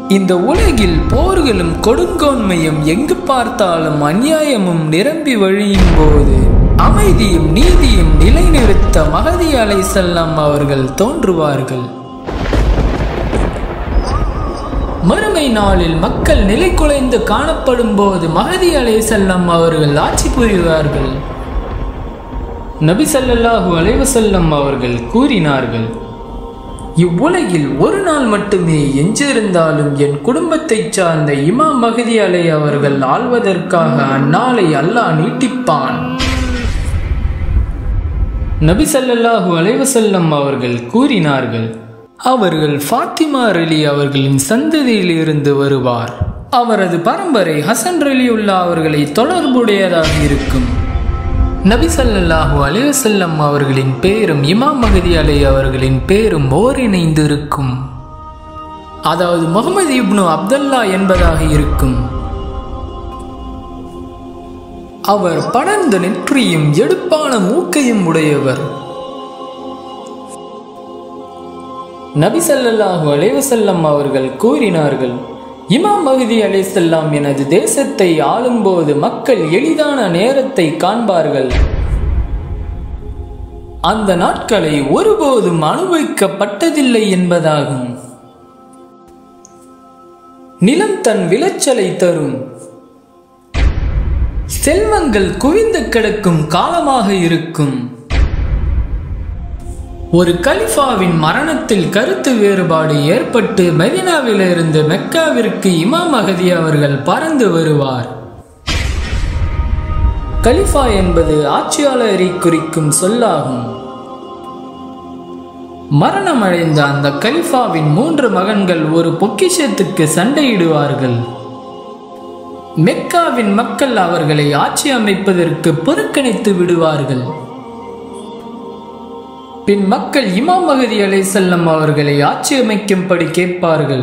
இந்த உலகில் போர்களும் கொடுங்கோன்மையும் எங்கு பார்த்தாலும் அநியாயமும் நிரம்பி வழியும் போது அமைதியும் நீதியும் நிலைநிறுத்த மகதி அலை செல்லம் அவர்கள் தோன்றுவார்கள் மறுமை நாளில் மக்கள் நிலை குலைந்து காணப்படும் போது மகதி அலை செல்லம் அவர்கள் ஆட்சி புரிவார்கள் நபி ஸல்லல்லாஹு அலைஹி வஸல்லம் அவர்கள் கூறினார்கள் இவ்வுலகில் ஒரு நாள் மட்டுமே எஞ்சிருந்தாலும் என் குடும்பத்தைச் சார்ந்த இமாம் மகதி அலை அவர்கள் ஆள்வதற்காக அந்நாளை அல்லாஹ் நீட்டிப்பான் நபி ஸல்லல்லாஹு அலைஹி வஸல்லம் அவர்கள் கூறினார்கள் அவர்கள் ஃபாத்திமா ரலி அவர்களின் சந்ததியில் இருந்து வருவார் அவரது பரம்பரை ஹசன் ரலியுல்லா அவர்களை தொடர்புடையதாக இருக்கும் நபி ஸல்லல்லாஹு அலைஹி வஸல்லம் அவர்களின் பேரும் இமாம் மகதி அலை அவர்களின் பேரும் ஓரிணைந்து இருக்கும் அதாவது முகமது இப்னு அப்துல்லா என்பதாக இருக்கும் அவர் படர்ந்த நெற்றியும் எடுப்பான மூக்கையும் உடையவர் நபி ஸல்லல்லாஹு அலைஹி வஸல்லம் அவர்கள் கூறினார்கள் இமாம் மஹதி அலைஹிஸ்ஸலாம் எனது தேசத்தை ஆளும்போது மக்கள் எளிதான நேரத்தை காண்பார்கள் அந்த நாட்களை ஒருபோதும் அனுபவிக்கப்பட்டதில்லை என்பதாகும் நிலம் தன் விளைச்சலை தரும் செல்வங்கள் குவிந்து கிடக்கும் காலமாக இருக்கும் ஒரு கலிஃபாவின் மரணத்தில் கருத்து வேறுபாடு ஏற்பட்டு மெதினாவிலிருந்து மெக்காவிற்கு இமாம் மகதி அவர்கள் பறந்து வருவார் கலிஃபா என்பது ஆட்சியாளரை குறிக்கும் சொல்லாகும் மரணமடைந்த அந்த கலிஃபாவின் மூன்று மகன்கள் ஒரு பொக்கிஷத்துக்கு சண்டையிடுவார்கள் மெக்காவின் மக்கள் அவர்களை ஆட்சி அமைப்பதற்கு புறக்கணித்து விடுவார்கள் பின் மக்கள் இமாம் மகதி அலை செல்லம் அவர்களை ஆட்சி அமைக்கும்படி கேட்பார்கள்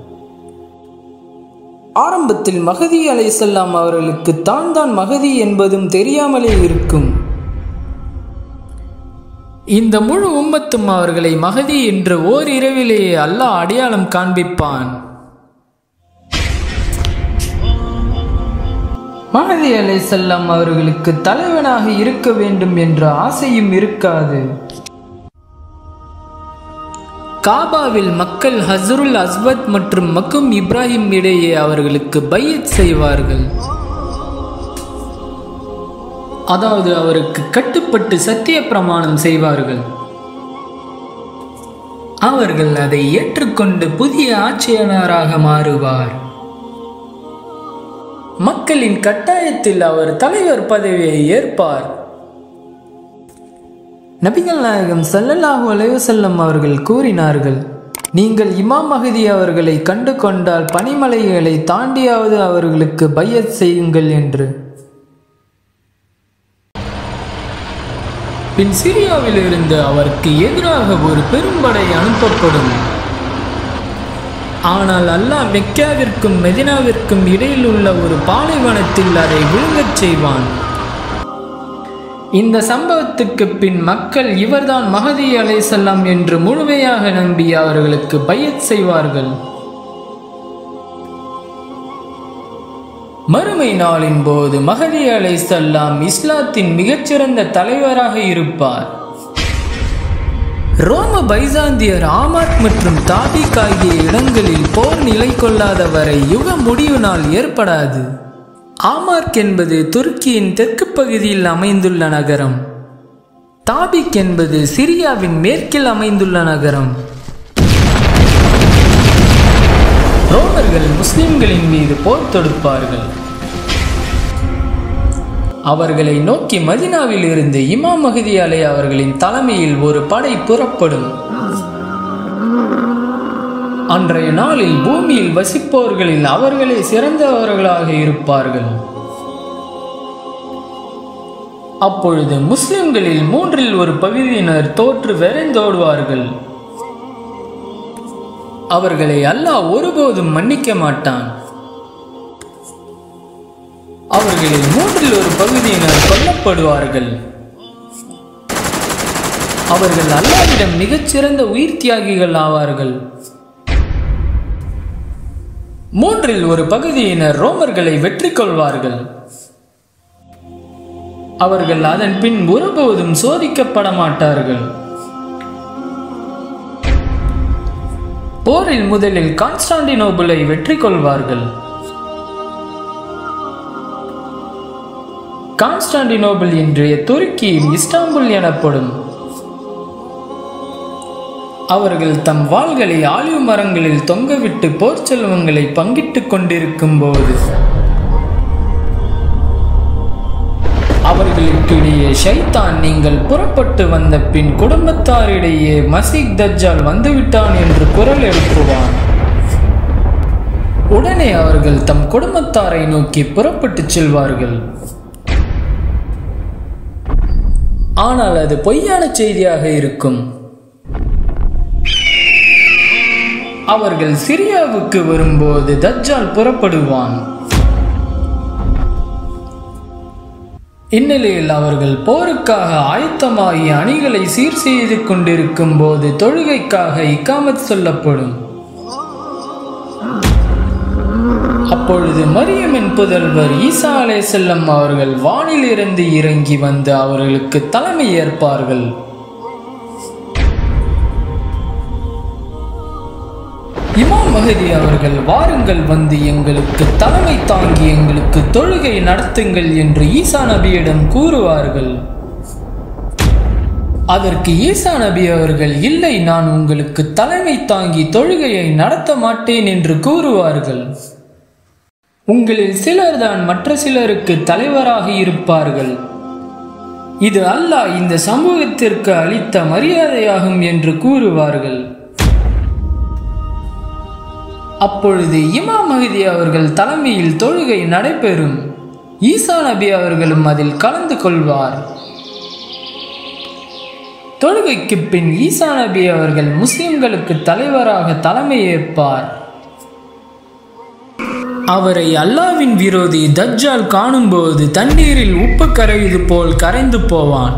ஆரம்பத்தில் மகதி அலை செல்லாம் அவர்களுக்கு தான் தான் மகதி என்பதும் தெரியாமலே இருக்கும் இந்த முழு உம்மத்தும் அவர்களை மகதி என்ற ஓர் இரவிலேயே அல்லாஹ் அடையாளம் காண்பிப்பான் மகதி அலை செல்லம் அவர்களுக்கு தலைவனாக இருக்க வேண்டும் என்ற ஆசையும் இருக்காது காபாவில் மக்கள் ஹசருல் அஸ்வத் மற்றும் மக்கும் இப்ராஹிம் இடையே அவர்களுக்கு பையத் செய்வார்கள் அதாவது அவருக்கு கட்டுப்பட்டு சத்திய பிரமாணம் செய்வார்கள் அவர்கள் அதை ஏற்றுக்கொண்டு புதிய ஆட்சியாளராக மாறுவார் மக்களின் கட்டாயத்தில் அவர் தலைவர் பதவியை ஏற்பார் நபிகள் நாயகம் ஸல்லல்லாஹு அலைஹி வஸல்லம் அவர்கள் கூறினார்கள் நீங்கள் இமாம் மஹதி அவர்களை கண்டு கொண்டால் பனிமலைகளை தாண்டியாவது அவர்களுக்கு பையத் செய்யுங்கள் என்று பின் சிரியாவிலிருந்து அவருக்கு எதிராக ஒரு பெரும்படை அனுப்பப்படும் ஆனால் அல்லாஹ் மெக்காவிற்கும் மெதினாவிற்கும் இடையில் உள்ள ஒரு பாலைவனத்தில் அதை விழுங்கச் செய்வான் இந்த சம்பவத்துக்கு பின் மக்கள் இவர்தான் மகதி அலைசல்லாம் என்று முழுமையாக நம்பி அவர்களுக்கு பையத் செய்வார்கள் மறுமை நாளின் போது மகதி அலைசல்லாம் இஸ்லாத்தின் மிகச்சிறந்த தலைவராக இருப்பார் ரோம பைசாந்தியர் ஆமாத் மற்றும் தாபிக் ஆகிய இடங்களில் போர் நிலை கொள்ளாத வரை யுக முடிவு நாள் ஏற்படாது ஆமார்க் என்பது துருக்கியின் தெற்கு பகுதியில் அமைந்துள்ள நகரம் தாபிக் என்பது சிரியாவின் மேற்கில் அமைந்துள்ள நகரம் ரோமர்கள் முஸ்லிம்களின் மீது போர் தொடுப்பார்கள் அவர்களை நோக்கி மதினாவில் இருந்து இமாம் மஹதி அலை அவர்களின் தலைமையில் ஒரு படை புறப்படும் அன்றைய நாளில் பூமியில் வசிப்பவர்களில் அவர்களே சிறந்தவர்களாக இருப்பார்கள் அப்பொழுது முஸ்லிம்களில் மூன்றில் ஒரு பகுதியினர் தோற்று வெறைந்தோடுவார்கள் அவர்களை அல்லாஹ் ஒருபோதும் மன்னிக்க மாட்டான் அவர்களில் மூன்றில் ஒரு பகுதியினர் கொல்லப்படுவார்கள் அவர்கள் அல்லாவிடம் மிகச்சிறந்த உயிர் தியாகிகள் ஆவார்கள் மூன்றில் ஒரு பகுதியினர் ரோமர்களை வெற்றி கொள்வார்கள் அவர்கள் அதன் பின் ஒருபோதும் சோதிக்கப்பட மாட்டார்கள் போரில் முதலில் கான்ஸ்டாண்டினோபிளை வெற்றி கொள்வார்கள் கான்ஸ்டாண்டினோபிள் இன்றைய துருக்கியின் இஸ்தாம்புல் எனப்படும் அவர்கள் தம் வாள்களை ஆலிவ் மரங்களில் தொங்கவிட்டு போர் செல்வங்களை பங்கிட்டுக் கொண்டிருக்கும் போது அவர்களுக்கிடையே ஷைத்தான் நீங்கள் புறப்பட்டு வந்த பின் குடும்பத்தாரிடையே மசீக் தஜ்ஜால் வந்துவிட்டான் என்று குரல் எழுப்புவான் உடனே அவர்கள் தம் குடும்பத்தாரை நோக்கி புறப்பட்டுச் செல்வார்கள் ஆனால் அது பொய்யான செய்தியாக இருக்கும் அவர்கள் சிரியாவுக்கு வரும்போது தஜ்ஜால் புறப்படுவான் இந்நிலையில் அவர்கள் போருக்காக ஆயத்தமாகி அணிகளை சீர் செய்து கொண்டிருக்கும் போது தொழுகைக்காக இக்காமத் சொல்லப்படும் அப்பொழுது மரியமின் புதல்வர் ஈசா அலே செல்லம் அவர்கள் வானிலிருந்து இறங்கி வந்து அவர்களுக்கு தலைமை ஏற்பார்கள் இமாம் மகதி அவர்கள் வாருங்கள் வந்து எங்களுக்கு தலைமை தாங்கி எங்களுக்கு தொழுகை நடத்துங்கள் என்று ஈசா நபியிடம் கூறுவார்கள் அதற்கு ஈசா நபி அவர்கள் இல்லை நான் உங்களுக்கு தலைமை தாங்கி தொழுகையை நடத்த மாட்டேன் என்று கூறுவார்கள் உங்களில் சிலர்தான் மற்ற சிலருக்கு தலைவராக இருப்பார்கள் இது அல்லாஹ் இந்த சமூகத்திற்கு அளித்த மரியாதையாகும் என்று கூறுவார்கள் அப்பொழுது இமாம் மஹதி அவர்கள் தலைமையில் தொழுகை நடைபெறும் ஈசா நபி அவர்களும் அதில் கலந்து கொள்வார் தொழுகைக்கு பின் ஈசா நபி அவர்கள் முஸ்லிம்களுக்கு தலைவராக தலைமை ஏற்பார் அவரை அல்லாவின் விரோதி தஜ்ஜால் காணும்போது தண்ணீரில் உப்பு கரைவது போல் கரைந்து போவான்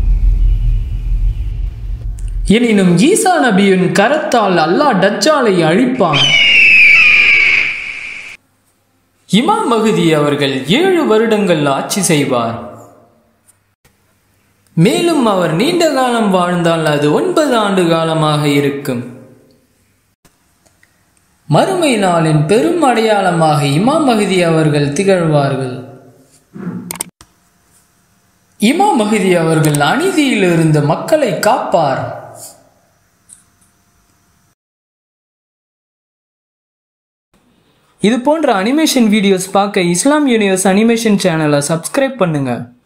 எனினும் ஈசா நபியின் கரத்தால் அல்லாஹ் டஜ்ஜாலை அழிப்பான் இமாம் மகுதி அவர்கள் ஏழு வருடங்கள் ஆட்சி செய்வார் மேலும் அவர் நீண்ட காலம் வாழ்ந்தால் அது ஒன்பது ஆண்டு காலமாக இருக்கும் மறுமை நாளின் பெரும் அடையாளமாக இமாம் மகுதி அவர்கள் திகழ்வார்கள் இமாம் மகுதி அவர்கள் அநீதியில் இருந்து மக்களை காப்பார் இது போன்ற அனிமேஷன் வீடியோஸ் பார்க்க இஸ்லாம் யூனிவர்ஸ் அனிமேஷன் சேனலை சப்ஸ்கிரைப் பண்ணுங்க